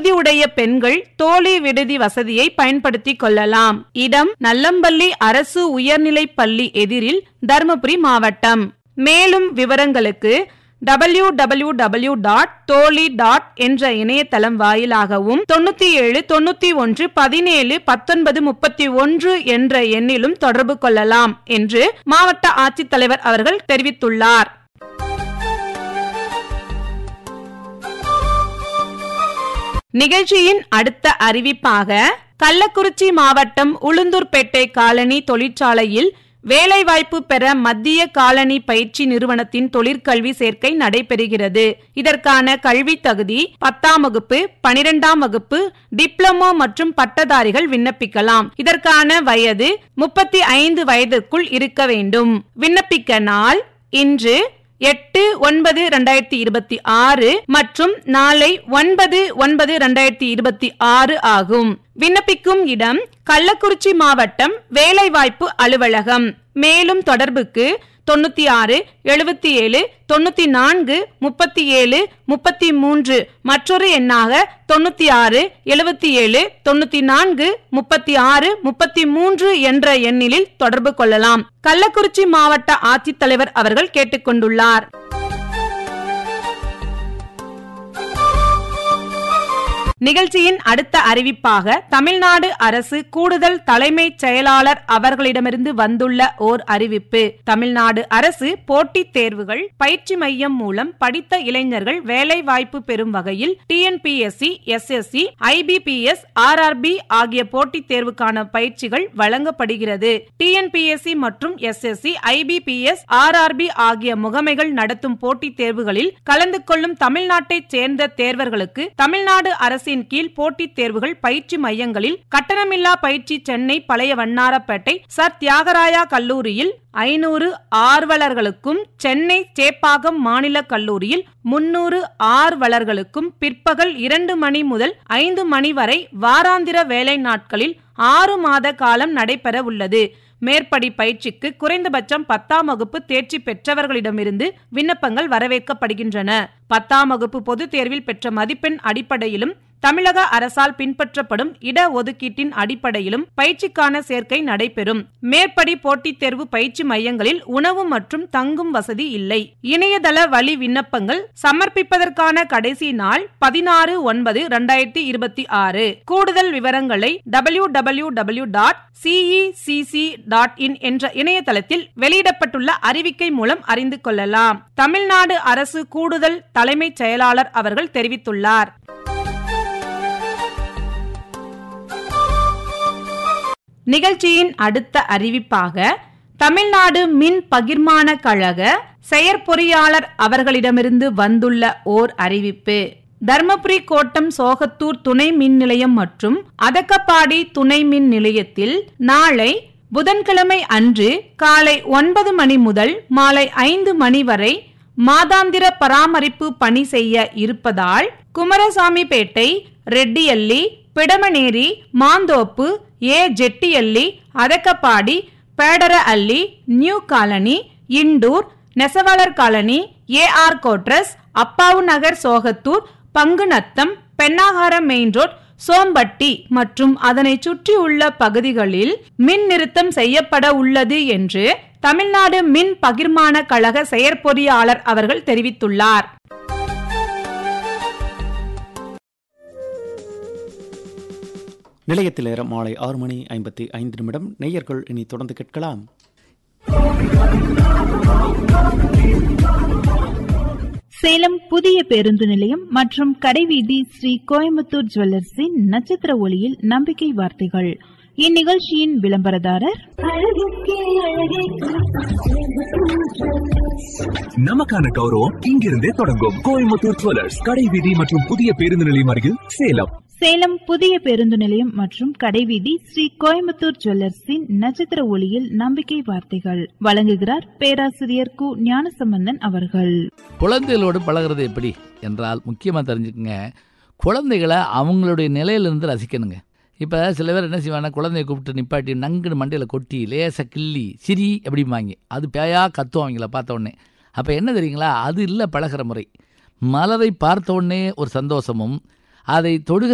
தகுதியுடைய பெண்கள் தோழி விடுதி வசதியை பயன்படுத்திக் கொள்ளலாம் இடம் நல்லம்பள்ளி அரசு உயர்நிலைப் பள்ளி எதிரில் தருமபுரி மாவட்டம் மேலும் விவரங்களுக்கு W W W dot Thozhi dot என்ற இணையதளம் வாயிலாகவும் தொண்ணூத்தி ஏழு தொண்ணூத்தி ஒன்று பதினேழு பத்தொன்பது முப்பத்தி ஒன்று என்ற எண்ணிலும் தொடர்பு கொள்ளலாம் என்று மாவட்ட ஆட்சித்தலைவர் அவர்கள் தெரிவித்துள்ளார் நிகழ்ச்சியின் அடுத்த அறிவிப்பாக கள்ளக்குறிச்சி மாவட்டம் உளுந்தூர்பேட்டை காலனி தொழிற்சாலையில் வேலைவாய்ப்பு பெற மத்திய காலனி பயிற்சி நிறுவனத்தின் தொழிற்கல்வி சேர்க்கை நடைபெறுகிறது இதற்கான கல்வி தகுதி பத்தாம் வகுப்பு பனிரெண்டாம் வகுப்பு டிப்ளமோ மற்றும் பட்டதாரிகள் விண்ணப்பிக்கலாம் இதற்கான வயது முப்பத்தி ஐந்து வயதிற்குள் இருக்க வேண்டும் விண்ணப்பிக்க நாள் இன்று எட்டு ஒன்பது ரெண்டாயிரத்தி இருபத்தி ஆறு மற்றும் நாளை ஒன்பது ஒன்பது ரெண்டாயிரத்தி இருபத்தி ஆறு ஆகும் விண்ணப்பிக்கும் இடம் கள்ளக்குறிச்சி மாவட்டம் வேலைவாய்ப்பு அலுவலகம் மேலும் தொடர்புக்கு தொண்ணூத்தி ஆறு எழுபத்தி ஏழு தொண்ணூத்தி நான்கு முப்பத்தி ஏழு முப்பத்தி மூன்று மற்றொரு எண்ணாக தொண்ணூத்தி ஆறு எழுபத்தி ஏழு தொண்ணூத்தி நான்கு முப்பத்தி ஆறு முப்பத்தி மூன்று என்ற எண்ணிலில் தொடர்பு கொள்ளலாம் கள்ளக்குறிச்சி மாவட்ட ஆட்சித்தலைவர் அவர்கள் கேட்டுக்கொண்டுள்ளார் நிகழ்ச்சியின் அடுத்த அறிவிப்பாக தமிழ்நாடு அரசு கூடுதல் தலைமைச் செயலாளர் அவர்களிடமிருந்து வந்துள்ள ஓர் அறிவிப்பு தமிழ்நாடு அரசு போட்டித் தேர்வுகள் பயிற்சி மையம் மூலம் படித்த இளைஞர்கள் வேலை வாய்ப்பு பெறும் வகையில் டிஎன்பிஎஸ்சி எஸ்எஸ்சி ஐபிபிஎஸ் ஆர்ஆர்பி ஆகிய போட்டித் தேர்வுக்கான பயிற்சிகள் வழங்கப்படுகிறது டிஎன்பிஎஸ்சி மற்றும் எஸ்எஸ்சி ஐபிபிஎஸ் ஆர்ஆர்பி ஆகிய முகமைகள் நடத்தும் போட்டித் தேர்வுகளில் கலந்து கொள்ளும் தமிழ்நாட்டைச் சேர்ந்த தேர்வர்களுக்கு தமிழ்நாடு அரசின் கீழ் போட்டித் தேர்வுகள் பயிற்சி மையங்களில் கட்டணமில்லா பயிற்சி சென்னை பழைய வண்ணாரப்பேட்டை சர் தியாகராயா கல்லூரியில் ஐநூறு ஆர்வலர்களுக்கும் சென்னை சேப்பாக்கம் மாநில கல்லூரியில் முன்னூறு ஆர்வலர்களுக்கும் பிற்பகல் இரண்டு மணி முதல் ஐந்து மணி வரை வாராந்திர வேலை நாட்களில் ஆறு மாத காலம் நடைபெற உள்ளது மேற்படி பயிற்சிக்கு குறைந்தபட்சம் பத்தாம் வகுப்பு தேர்ச்சி பெற்றவர்களிடமிருந்து விண்ணப்பங்கள் வரவேற்கப்படுகின்றன பத்தாம் வகுப்பு பொதுத் தேர்வில் பெற்ற மதிப்பெண் அடிப்படையிலும் தமிழக அரசால் பின்பற்றப்படும் இட ஒதுக்கீட்டின் அடிப்படையிலும் பயிற்சிக்கான சேர்க்கை நடைபெறும் மேற்படி போட்டித் தேர்வு பயிற்சி மையங்களில் உணவு மற்றும் தங்கும் வசதி இல்லை இணையதள வழி விண்ணப்பங்கள் சமர்ப்பிப்பதற்கான கடைசி நாள் பதினாறு ஒன்பது இரண்டாயிரத்தி இருபத்தி ஆறு கூடுதல் விவரங்களை W W W dot CECC dot in என்ற இணையதளத்தில் வெளியிடப்பட்டுள்ள அறிவிக்கை மூலம் அறிந்து கொள்ளலாம் தமிழ்நாடு அரசு கூடுதல் தலைமைச் செயலாளர் அவர்கள் தெரிவித்துள்ளார் நிகழ்ச்சியின் அடுத்த அறிவிப்பாக தமிழ்நாடு மின் பகிர்மான கழக செயற்பொறியாளர் அவர்களிடமிருந்து வந்துள்ள ஓர் அறிவிப்பு தர்மபுரி கோட்டம் சோகத்தூர் துணை மின் நிலையம் மற்றும் அதக்கப்பாடி துணை மின் நிலையத்தில் நாளை புதன்கிழமை அன்று காலை ஒன்பது மணி முதல் மாலை ஐந்து மணி வரை மாதாந்திர பராமரிப்பு பணி செய்ய இருப்பதால் Kumarasamipettai Rettiyalli Pidamaneri Manthoppu A Jettiyalli Athakapadi Bedara Alli new colony Indur நெசவாளர் colony A R quarters Appavu Nagar Sogathur Pangunatham Pennagaram main road Sombatti மற்றும் அதனை சுற்றியுள்ள பகுதிகளில் மின் நிறுத்தம் செய்யப்பட உள்ளது என்று தமிழ்நாடு மின் பகிர்மான கழக செயற்பொறியாளர் அவர்கள் தெரிவித்துள்ளார் நிலையத்தில் நேரம் மாலை ஆறு மணி ஐம்பத்தி ஐந்து நிமிடம் நேயர்கள் இனி தொடர்ந்து கேட்கலாம் சேலம் புதிய பேருந்து நிலையம் மற்றும் கடைவீதி ஸ்ரீ கோயம்புத்தூர் ஜுவல்லர்ஸின் நட்சத்திர ஒளியில் நம்பிக்கை வார்த்தைகள் இந்நிகழ்ச்சியின் விளம்பரதாரர் நமக்கான கௌரவம் இங்கிருந்தே தொடங்கும் கோயம்புத்தூர் ஜுவல்லர்ஸ் கடை வீதி மற்றும் புதிய பேருந்து நிலையம் அருகில் சேலம் சேலம் புதிய பேருந்து நிலையம் மற்றும் கடைவீதி ஸ்ரீ கோயம்புத்தூர் ஜுவல்லர்ஸின் நட்சத்திர ஒளியில் நம்பிக்கை வார்த்தைகள் வழங்குகிறார் பேராசிரியர் கு ஞானசம்பந்தன் அவர்கள் குழந்தைகளோடு பழகிறது எப்படி என்றால் முக்கியமாக தெரிஞ்சுக்கங்க குழந்தைகளை அவங்களுடைய நிலையிலிருந்து ரசிக்கணுங்க இப்போ சில பேர் என்ன செய்வாங்க குழந்தைய கூப்பிட்டு நிப்பாட்டி நங்குன்னு மண்டையில் கொட்டி லேசாக கிள்ளி சிரி அப்படிம்பாங்க அது பேயா கத்தும் அவங்கள பார்த்த உடனே அப்போ என்ன தெரியுங்களா அது இல்லை பழகிற முறை மலரை பார்த்த உடனே ஒரு சந்தோஷமும் அதை தொடுகிற